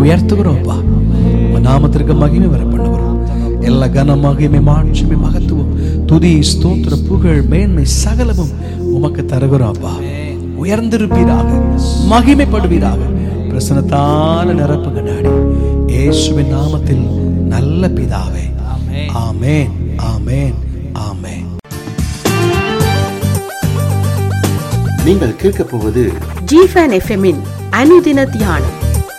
உயர்த்துகிறோம்ப்பா உங்க நாமத்திற்கு மகிமை வர பண்ணுகிறோம் எல்லா கன மகிமை மாட்சிமை மகத்துவம் துதி ஸ்தோத்திர புகழ் மேன்மை சகலமும் உமக்கு தருகிறோம்ப்பா உயர்ந்திருப்பீராக மகிமைப்படுவீராக பிரசனத்தால நிரப்புங்க டாடி இயேசுவின் நாமத்தில் நல்ல பிதாவே ஆமென் ஆமென் ஆமென் நீங்கள் கேட்கப் போவது ஜிஃபன் எஃப்எம்மின் அனுதின தியானம்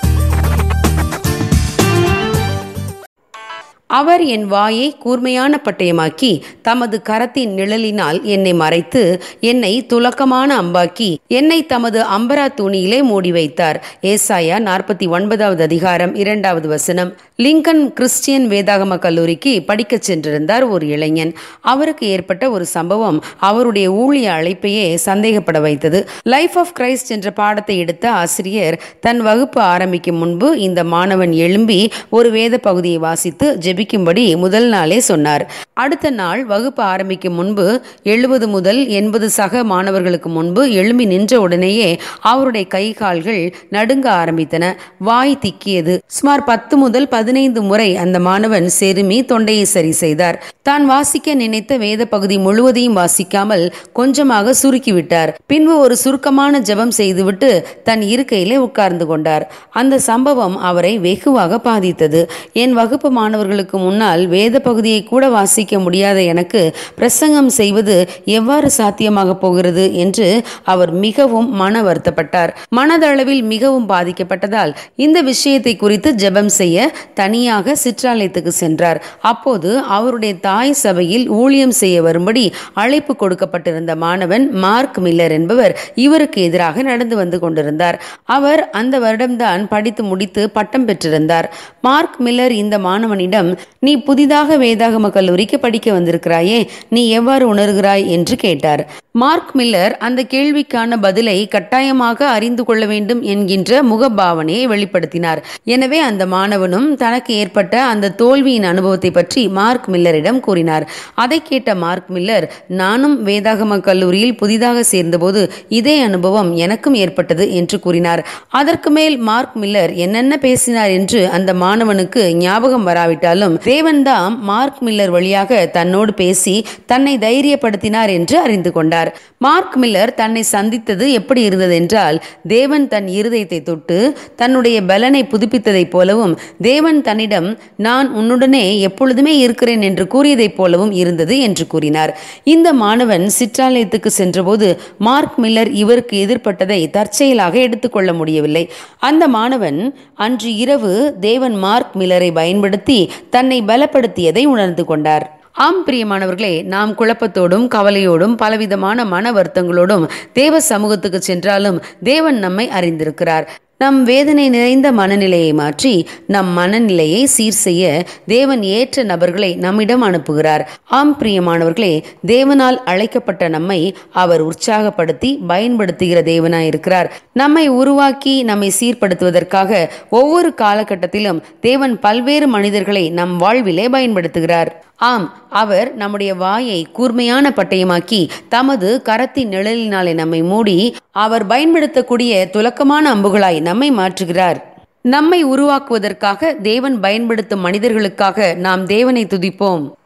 அவர் என் வாயை கூர்மையான பட்டயமாக்கி தமது கரத்தின் நிழலினால் என்னை மறைத்து என்னை துலக்கமான அம்பாக்கி என்னை தமது அம்பரா துணியிலே மூடி வைத்தார் ஏசாயா நாற்பத்தி ஒன்பதாவது அதிகாரம் இரண்டாவது வசனம் லிங்கன் கிறிஸ்டியன் வேதாகம கல்லூரிக்கு படிக்கச் சென்றிருந்தார் ஒரு இளைஞன் அவருக்கு ஏற்பட்ட ஒரு சம்பவம் அவருடைய ஊழிய அழைப்பையே சந்தேகப்பட வைத்தது லைஃப் ஆஃப் கிரைஸ்ட் என்ற பாடத்தை எடுத்த ஆசிரியர் தன் வகுப்பு ஆரம்பிக்கும் முன்பு இந்த மாணவன் எழும்பி ஒரு வேத பகுதியை வாசித்து ஜெபிக்கும்படி முதல் நாளே சொன்னார் அடுத்த நாள் வகுப்பு ஆரம்பிக்கும் முன்பு எழுபது முதல் எண்பது சக மாணவர்களுக்கு முன்பு எழும்பி நின்ற உடனேயே அவருடைய கை கால்கள் நடுங்க ஆரம்பித்தன வாய் திக்கியது சுமார் பத்து முதல் பதினைந்து முறை அந்த மாணவன் செருமி தொண்டையை சரி செய்தார் தான் வாசிக்க நினைத்த வேத பகுதி முழுவதையும் வாசிக்காமல் கொஞ்சமாக சுருக்கிவிட்டார் பின்பு ஒரு சுருக்கமான ஜெபம் செய்துவிட்டு தன் இருக்கையிலே உட்கார்ந்து கொண்டார் அந்த சம்பவம் அவரை வெகுவாக பாதித்தது என் வகுப்பு மாணவர்களுக்கு முன்னால் வேத பகுதியை கூட வாசிக்க முடியாத எனக்கு பிரசங்கம் செய்வது எவ்வாறு சாத்தியமாக போகிறது என்று அவர் மிகவும் மன வருத்தப்பட்டார் மனதளவில் மிகவும் பாதிக்கப்பட்டதால் இந்த விஷயத்தை குறித்து ஜெபம் செய்ய தனியாக சிற்றாலயத்துக்கு சென்றார் அப்போது அவருடைய தாய் சபையில் ஊழியம் செய்ய வரும்படி அழைப்பு கொடுக்கப்பட்டிருந்த மாணவன் மார்க் மில்லர் என்பவர் இவருக்கு எதிராக நடந்து வந்து கொண்டிருந்தார் அவர் அந்த வருடம்தான் படித்து முடித்து பட்டம் பெற்றிருந்தார் மார்க் மில்லர் இந்த மாணவனிடம் நீ புதிதாக வேதாகம கல்லூரிக்கு படிக்க வந்திருக்கிறாயே நீ எவ்வாறு உணர்கிறாய் என்று கேட்டார் மார்க் மில்லர் அந்த கேள்விக்கான பதிலை கட்டாயமாக அறிந்து கொள்ள வேண்டும் என்கின்ற முகபாவனையை வெளிப்படுத்தினார் எனவே அந்த மாணவனும் தனக்கு ஏற்பட்ட அந்த தோல்வியின் அனுபவத்தை பற்றி மார்க் மில்லரிடம் கூறினார் அதை கேட்ட மார்க் மில்லர் நானும் வேதாகம கல்லூரியில் புதிதாக சேர்ந்தபோது இதே அனுபவம் எனக்கும் ஏற்பட்டது என்று கூறினார் அதற்கு மேல் மார்க் மில்லர் என்னென்ன பேசினார் என்று அந்த மாணவனுக்கு ஞாபகம் வராவிட்டாலும் தேவன்தாம் மார்க் மில்லர் வழியாக தன்னோடு பேசி தன்னை தைரியப்படுத்தினார் என்று அறிந்து கொண்டார் மார்க் மில்லர் தன்னை சந்தித்தது எப்படி இருந்தது என்றால் தேவன் தன் இருதயத்தை தொட்டு தன்னுடைய பலனை புதுப்பித்ததைப் போலவும் தேவன் தன்னிடம் நான் உன்னுடனே எப்பொழுதுமே இருக்கிறேன் என்று கூறியதைப் போலவும் இருந்தது என்று கூறினார் இந்த மாணவன் சிற்றாலயத்துக்கு சென்றபோது மார்க் மில்லர் இவருக்கு எதிர்ப்பட்டதை தற்செயலாக எடுத்துக்கொள்ள முடியவில்லை அந்த மாணவன் அன்று இரவு தேவன் மார்க் மில்லரை பயன்படுத்தி தன்னை பலப்படுத்தியதை உணர்ந்து கொண்டார் ஆம் பிரியமானவர்களே நாம் குழப்பத்தோடும் கவலையோடும் பலவிதமான மன வருத்தங்களோடும் தேவ சமூகத்துக்கு சென்றாலும் தேவன் நம்மை அறிந்திருக்கிறார் நம் வேதனை நிறைந்த மனநிலையை மாற்றி நம் மனநிலையை சீர் செய்ய தேவன் ஏற்ற நபர்களை நம்மிடம் அனுப்புகிறார் ஆம் பிரியமானவர்களே தேவனால் அழைக்கப்பட்ட நம்மை அவர் உற்சாகப்படுத்தி பயன்படுத்துகிற தேவனாய் இருக்கிறார் நம்மை உருவாக்கி நம்மை சீர்படுத்துவதற்காக ஒவ்வொரு காலகட்டத்திலும் தேவன் பல்வேறு மனிதர்களை நம் வாழ்விலே பயன்படுத்துகிறார் ஆம் அவர் நம்முடைய வாயை கூர்மையான பட்டயமாக்கி தமது கரத்தின் நிழலினாலே நம்மை மூடி அவர் பயன்படுத்தக்கூடிய துலக்கமான அம்புகளாய் நம்மை மாற்றுகிறார் நம்மை உருவாக்குவதற்காக தேவன் பயன்படுத்தும் மனிதர்களுக்காக நாம் தேவனை துதிப்போம்